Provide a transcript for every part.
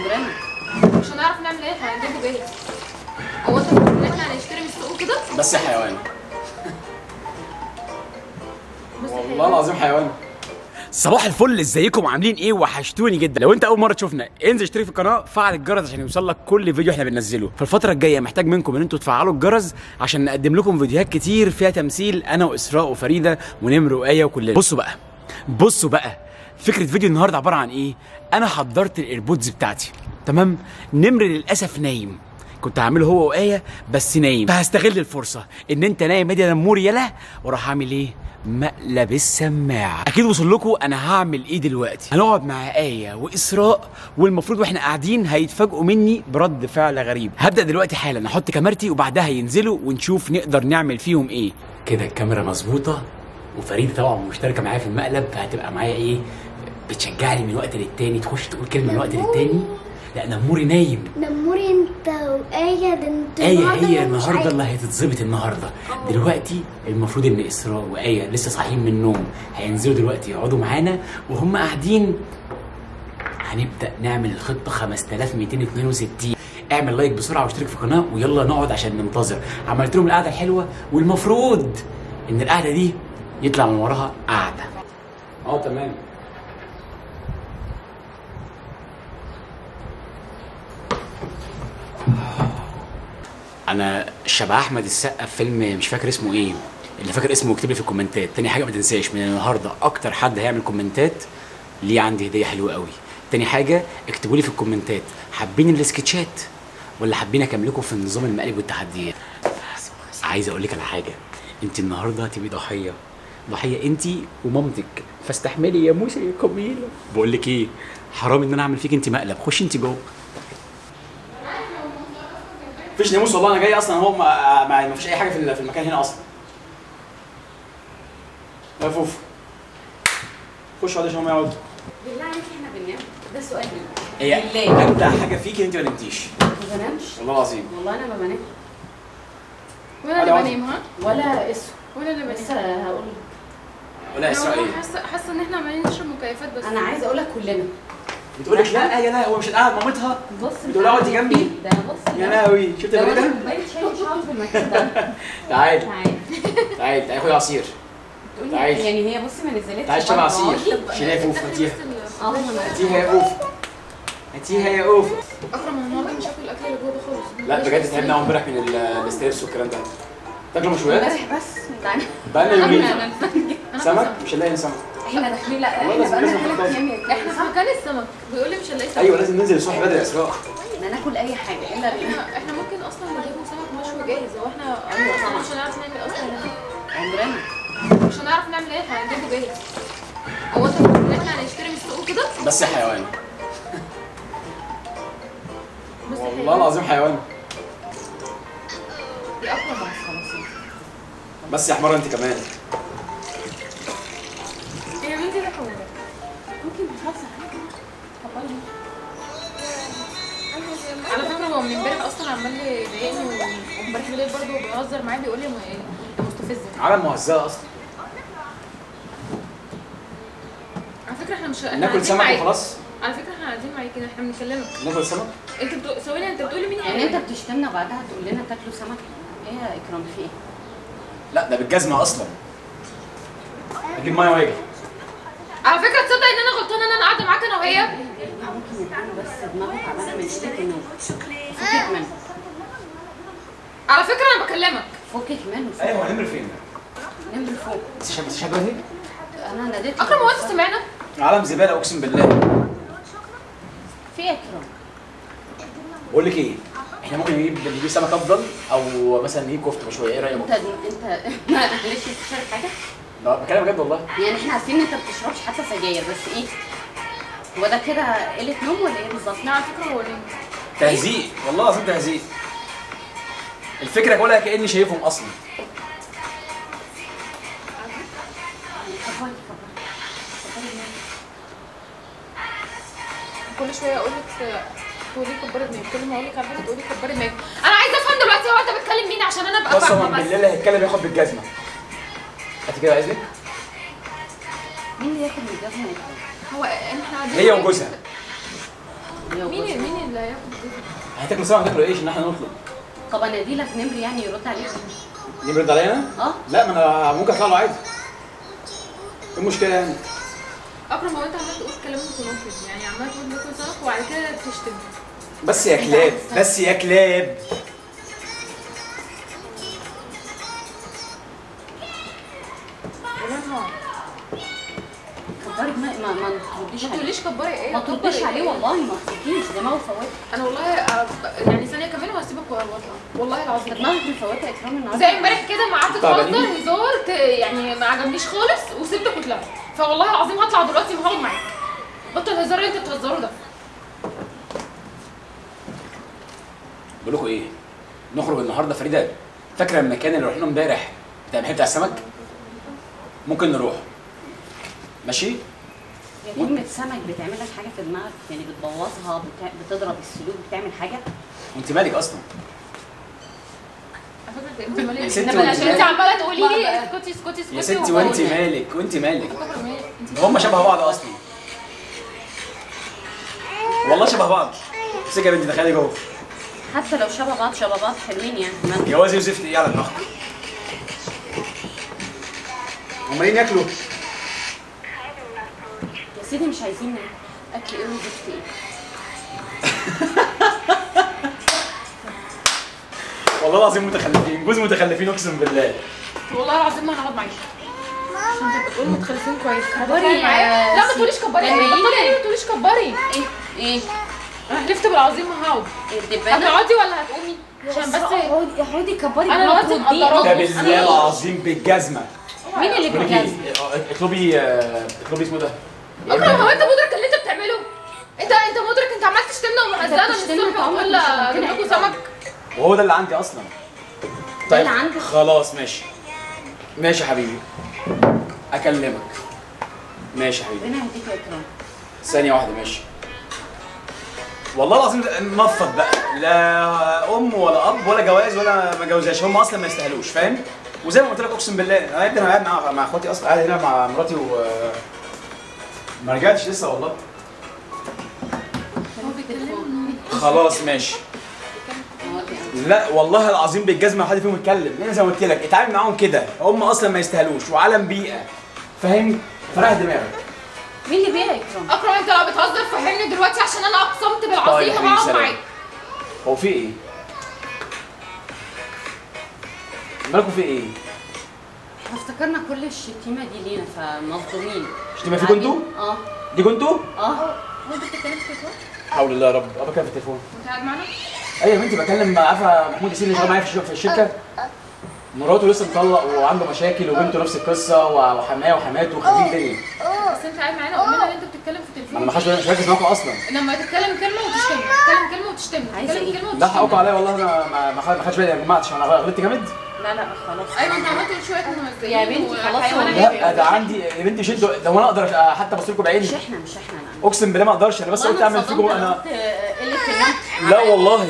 عمرنا مش هنعرف نعمل ايه هنجيبه جاهز هو انت فاكر ان احنا هنشتري من السوق كده بس يا حيوان بس والله العظيم حيوان صباح الفل ازيكم عاملين ايه وحشتوني جدا لو انت اول مره تشوفنا انزل اشترك في القناه فعل الجرس عشان يوصل لك كل فيديو احنا بننزله في الفتره الجايه محتاج منكم ان انتوا تفعلوا الجرس عشان نقدم لكم فيديوهات كتير فيها تمثيل انا واسراء وفريده ونمر وايه وكلنا بصوا بقى بصوا بقى فكره فيديو النهارده عباره عن ايه انا حضرت الايربودز بتاعتي تمام نمر للاسف نايم كنت هعمله هو وآية بس نايم فهستغل الفرصة إن أنت نايم يا نمور يلا وراح أعمل إيه؟ مقلب السماعة أكيد وصل لكم أنا هعمل إيه دلوقتي هنقعد مع آية وإسراء والمفروض وإحنا قاعدين هيتفاجئوا مني برد فعل غريب هبدأ دلوقتي حالا أحط كاميرتي وبعدها ينزلوا ونشوف نقدر نعمل فيهم إيه كده الكاميرا مظبوطة وفريدة طبعا مشتركة معايا في المقلب فهتبقى معايا إيه بتشجعني من وقت للتاني تخش تقول كلمة من وقت للتاني لا نموري نايم نموري انت وآية ده انتوا آية النهاردة هي مش النهارده عايز- اللي هتتظبط النهارده دلوقتي المفروض ان اسراء وآية لسه صاحيين من النوم هينزلوا دلوقتي يقعدوا معانا وهم قاعدين هنبدأ نعمل الخطة 5262 اعمل لايك بسرعة واشترك في القناة ويلا نقعد عشان ننتظر عملت لهم القعدة الحلوة والمفروض ان القعدة دي يطلع من وراها قعدة اه تمام انا شبه احمد السقا في فيلم مش فاكر اسمه ايه اللي فاكر اسمه اكتب لي في الكومنتات تاني حاجه ما تنساش من النهارده اكتر حد هيعمل كومنتات ليه عندي هديه حلوه قوي تاني حاجه اكتبوا لي في الكومنتات حابين السكتشات ولا حابين اكملكم في نظام المقالب والتحديات عايز اقول لك على حاجه انت النهارده هتبقي ضحيه ضحيه انت ومامتك فاستحملي يا موسى يا جميله بقول لك ايه حرام ان انا اعمل فيك انت مقلب خشي انت جوه مفيش ناموس والله انا جاي اصلا هو ما, ما ما فيش اي حاجه في ال- في المكان هنا اصلا يا فوفو خش اقعد عشان هم يقعدوا بالله عليك احنا بننام ده سؤال هي بالله اجدع حاجه فيك انت ما نمتيش ما بنامش والله العظيم والله انا ما بنام وانا اللي عادي. بنام ها ولا اسم وانا اللي بس بنام هقول ولا انا اسرائيل والله حاسه حاسه ان احنا عمالين نشرب مكيفات بس انا عايزه اقول لك كلنا بتقول لك لا يا لا هو مش قاعد مامتها بص بتقول اقعدي جنبي ده بص يا لهوي شفت ده فريده وانا كوبايه شاي مش هقعد في المكان ده تعالي تعالي تعالي تعالي خدي عصير تقول تعالي. لي يعني هي بصي ما نزلتش تعالي اشربي برضه. عصير أهو. عشان هي فوفو هاتيها اه ما انا هاتيها يا اوف هاتيها يا اوف اكرم من النهارده مش هاكل الاكل اللي جوه ده خالص لا بجد تعبنا أوي امبارح من ال- الستريبس والكلام ده تاكلوا مشويات؟ امبارح بس تعالى بقالنا يومين انا سمك مش هنلاقي سمك احنا داخلين لا والله احنا لازم- بقالنا لازم ثلاث نخلص. ايام احنا في مكان السمك بيقول لي مش هنلاقي سمك ايوه لازم ننزل الصبح بدري يا اسراء احنا ناكل اي حاجه الا بيه احنا احنا ممكن اصلا نجيب سمك مشوي جاهز هو احنا أيوة احنا طبعا. مش هنعرف نعمل اصلا هنا. عمرنا مش هنعرف نعمل ايه هنجيبه جاهز هو انت فاكر ان احنا هنشتري من السوق كده بس يا حيوان بس والله العظيم حيوان دي اكتر بس خلاص بس يا حمار انت كمان يا بنتي ده حوار ممكن تخلص حاجه اتفضلي على فكره هو من امبارح اصلا عمال يضايقني وامبارح بالليل برضه بيهزر معايا بيقول لي م- يا مستفزه عالم مهزأة اصلا على فكره احنا مش احنا ناكل قاعدين سمك معاك. وخلاص على فكره احنا قاعدين معاك كده احنا بنكلمك ناكل سمك انت بتقول ثواني انت بتقولي مين يعني انت بتشتمنا وبعدها تقول لنا تاكلوا سمك ايه يا اكرام في ايه؟ لا ده بالجزمه اصلا اجيب ميه واجي على فكره تصدق ان انا غلطانه ان انا قاعده معاك انا وهي ممكن يكون بس دماغه تعبانه من قله النوم فكك منه على فكره انا بكلمك فكك منه ايوه هو نمر فين؟ نمر فوق بس شاب بس شاب اهي انا ناديت اكرم هو انت سمعنا عالم زباله اقسم بالله في إيه يا اكرام بقول لك ايه احنا ممكن نجيب نجيب سمك افضل او مثلا نجيب كفته مشويه ايه رايك؟ انت انت معلش بتشرب حاجه لا بكلم بجد والله يعني احنا عارفين ان انت ما بتشربش حتى سجاير بس ايه هو ده كده قله نوم ولا ايه بالظبط؟ لا على فكره هو ليه تهزيق والله العظيم تهزيق الفكره كلها كاني شايفهم اصلا كبري كبري كبري كل شويه اقول لك تقولي كبري دماغك كل ما اقول لك على حاجه تقولي كبري دماغك انا عايزه افهم دلوقتي هو انت بتكلم مين عشان انا ابقى بص هو فاهمه من بس بالليل هيتكلم ياخد بالجزمه هات كده عايزك مين اللي ياكل من الجزمه يا اكرام؟ هو احنا قاعدين هي وجوزها هي مين وجوزها. مين اللي هياخد هتاكلوا سمك هتاكلوا ايش ان احنا نطلب طب انا ادي لك نمر يعني يرد عليك ليه برد عليا انا؟ اه لا ما انا ممكن اطلع له عادي ايه المشكله يعني؟ اكرم هو انت عمال تقول كلام متناقض يعني عمال تقول باكل سمك وبعد كده تشتم بس يا كلاب بس يا كلاب والله كبري ما ما ما ترديش ما عليه تقوليش كبري ايه ما كبري ترديش إيه؟ عليه والله ما ترديش دماغه فوت انا والله آه، يعني ثانيه كمان وهسيبك واطلع والله العظيم دماغك مفوته اكرام النهارده زي امبارح كده ما قعدت تعبانين؟ تهزر هزار ت- يعني ما عجبنيش خالص وسبتك وطلعت فوالله العظيم هطلع دلوقتي وهقعد معاك بطل الهزار اللي انت بتهزره ده بقول لكم ايه؟ نخرج النهارده فريده فاكره المكان اللي رحنا امبارح بتاع المحل بتاع السمك؟ ممكن نروح ماشي؟ يا كلمة سمك بتعمل لك حاجة في دماغك يعني بتبوظها بتع... بتضرب السلوك بتعمل حاجة وانت مالك اصلا؟ على فكره انت مالك يا ستي إنما وانت عشان انت مالك؟ عماله تقولي لي اسكتي اسكتي اسكتي يا ستي وانت وبقول- مالك وانت مالك فاكرة مين؟ انت هم شبه بعض اصلا والله شبه بعض امسكي يا بنتي دخلي جوه حتى لو شبه بعض شبه بعض حلوين يعني ما جوازي وزفت ايه على دماغك عمالين ياكلوا يا سيدي مش عايزين اكل ايه وزفت ايه والله العظيم متخلفين جوز متخلفين اقسم بالله والله العظيم ما هنقعد معاك عشان انت بتقول متخلفين كويس كبري هتتكلم معايا؟ يا لا ما سي- تقوليش كبري لما بطلي يجي- ايه ما تقوليش كبري ايه ايه انا حلفت بالعظيم هقعد الدبانة هتقعدي ولا هتقومي عشان بس اقعدي اقعدي كبري أنا دماغك دلوقتي ودي. مقدراك. ده بالله العظيم بالجزمه مين اللي بقول لك بيتجوز؟ ايه اطلبي آه، اطلبي اسمه ده اكرم هو انت مدرك اللي انت بتعمله انت انت مدرك انت عمال تشتمنا ومهزقنا من بتشتمنا، الصبح انت وتقول عمرك ما جبنا لكم شتمتنا. سمك وهو ده اللي عندي اصلا ده اللي عندك؟ خلاص ماشي ماشي يا حبيبي اكلمك ماشي يا حبيبي ربنا يهديك يا اكرام ثانية واحدة ماشي والله العظيم ده نفض بقى لا ام ولا اب ولا جواز ولا ما جوزاش هم اصلا ما يستاهلوش فاهم وزي ما قلت لك اقسم بالله انا ابني انا قاعد مع مع اخواتي اصلا قاعد هنا مع مراتي و ما رجعتش لسه والله هو بيتكلم خلاص ماشي لا والله العظيم بالجزمه ما حد فيهم يتكلم لان زي ما قلت لك اتعامل معاهم كده هم اصلا ما يستاهلوش وعالم بيئه فاهم فريح دماغك مين اللي بيها يا اكرام؟ اكرم انت لو بتهزر فهمني دلوقتي عشان انا اقسمت طيب بالعظيم يا حبيبي، هقعد سلام. معاك هو في ايه؟ مالكم في ايه؟ احنا افتكرنا كل الشتيمة دي لينا فمصدومين شتيمة فيكم انتوا؟ اه دي كنتوا؟ اه هو انت بتتكلم في التليفون؟ حول الله يا رب ابا كان في التليفون انت قاعد معانا؟ ايوه يا بنتي بكلم عارفه محمود ياسين اللي شغال معايا في الش- في الشركه مراته لسه مطلق وعنده مشاكل وبنته نفس القصه وحماه وحماته وخاربين الدنيا بس انت قاعد معانا قول لنا ان انت بتتكلم في انا ما التليفون خدش بالي مش مركز معاكم اصلا لما تتكلم كلمه وتشتمني تتكلم كلمه وتشتمني عايزة تتكلم ايه؟ كلمه لا حقكم وتشتمني عليا والله انا ما- ما خد- ما خدش بالي يا جماعه عشان انا غلطت جامد لا لا خلاص ايوه انت عملت شويه منمزين يا بنتي خلاص وحيوانة والله. هي. لا ده عندي يا بنتي شدوا لو انا اقدر حتى ابص لكم بعيني مش احنا مش احنا لا اقسم بالله ما اقدرش انا بس قلت اعمل فيكم انا قلة النوم لا والله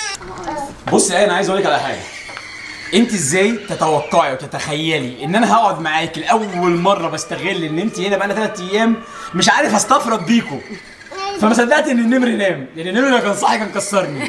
بصي ايه انا عايز اقول لك على حاجه انت ازاي تتوقعي وتتخيلي ان انا هقعد معاكي لاول مره بستغل ان انت هنا بقالنا ثلاث ايام مش عارف استفرد بيكم فما صدقت ان النمر نام لان النمر لو كان صاحي كان كسرني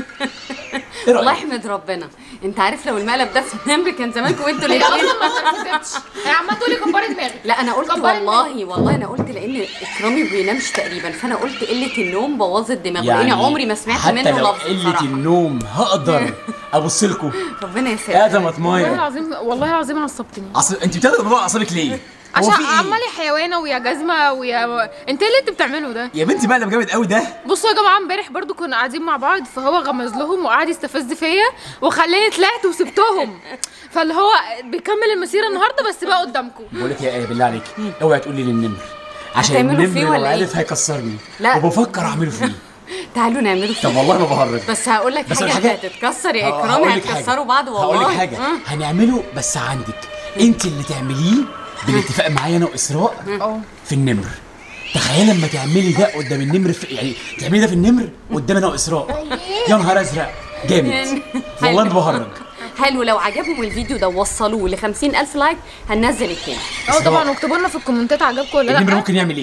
ايه الله رايك يحمد ربنا انت عارف لو المقلب ده في النمر كان زمانكم انتوا هي الاثنين اصلا ما اتنرفزتش هي عماله تقولي كبري دماغك لا انا قلت كبري والله والله انا قلت لان اكرامي ما بينامش تقريبا فانا قلت قله النوم بوظت دماغه لاني عمري ما سمعت حتى منه لو لفظ قله بصراحة. النوم هقدر ابص لكم ربنا يسعدك ادم والله اطماير العظيم والله العظيم عصبتني عصب... انت بتاخدي الموضوع اعصابك ليه؟ هو عشان في ايه؟ عمال يا حيوانه ويا جزمه ويا انت ايه اللي انت بتعمله ده يا بنتي مقلب جامد قوي ده بصوا يا جماعه امبارح برضو كنا قاعدين مع بعض فهو غمز لهم وقعد يستفز فيا وخلاني طلعت وسبتهم فاللي هو بيكمل المسيره النهارده بس بقى قدامكم بقول لك يا ايه بالله عليك اوعي تقولي للنمر عشان هتعمله النمر فيه لو ولا إيه؟ عرف هيكسرني لا. وبفكر اعمله فيه تعالوا نعمله طب فيه والله ما بهرج بس هقول لك بس حاجه الحاجة- هتتكسر يا ه- اكرام هقول لك حاجة. هتكسروا بعض والله هقول لك حاجه مم. هنعمله بس عندك انت اللي تعمليه بالاتفاق معايا انا واسراء اه في النمر تخيل لما تعملي ده قدام النمر في يعني تعملي ده في النمر قدام انا واسراء يا نهار ازرق جامد والله ما بهرج حلو لو عجبهم الفيديو ده وصلوه ل 50000 لايك هننزل التاني اه طبعا واكتبوا لنا في الكومنتات عجبكم ولا النمر لا ممكن يعمل ايه؟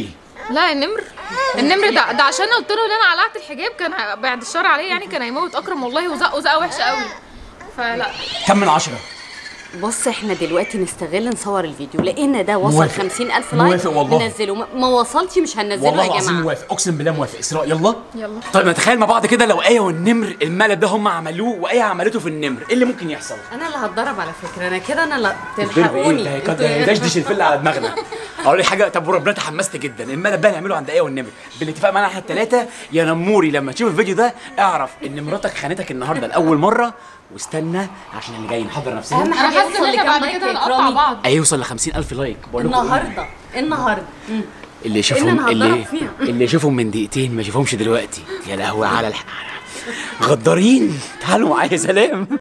لا النمر النمر ده ده عشان قلت له ان انا قلعت الحجاب كان ه- بعد الشر عليه يعني كان هيموت اكرم والله وزقه زقه وحشه قوي فلا كم من عشرة بص احنا دلوقتي نستغل نصور الفيديو لان ده وصل موافق. 50000 لايك موافق والله. ننزله ما- ما وصلش مش هننزله والله يا العظيم جماعه موافق اقسم بالله موافق اسراء يلا يلا طيب نتخيل مع بعض كده لو ايه والنمر المقلب ده هم عملوه وايه عملته في النمر ايه اللي ممكن يحصل انا اللي هتضرب على فكره انا كده انا اللي تضرب ايه تلحقوني ده انتوا قد يا- يدشدش الفل على دماغنا اقول لك حاجه طب ربنا تحمست جدا المقلب ده هنعمله عند ايه والنمر بالاتفاق معانا احنا الثلاثه يا نموري لما تشوف الفيديو ده اعرف ان مراتك خانتك النهارده لاول مره واستنى عشان اللي جاي نحضر نفسنا اهم انا حاجه حاسه يوصل ان احنا لكام بعد لايك كده يا هنقطع إكرامي. بعض هيوصل ل 50000 لايك بقول لكم إيه؟ النهارده النهارده مم. اللي إن يشوفهم أنا اللي هتضرب فيها. اللي يشوفهم من دقيقتين ما يشوفهمش دلوقتي يا لهوي على الح... غدارين تعالوا معايا سلام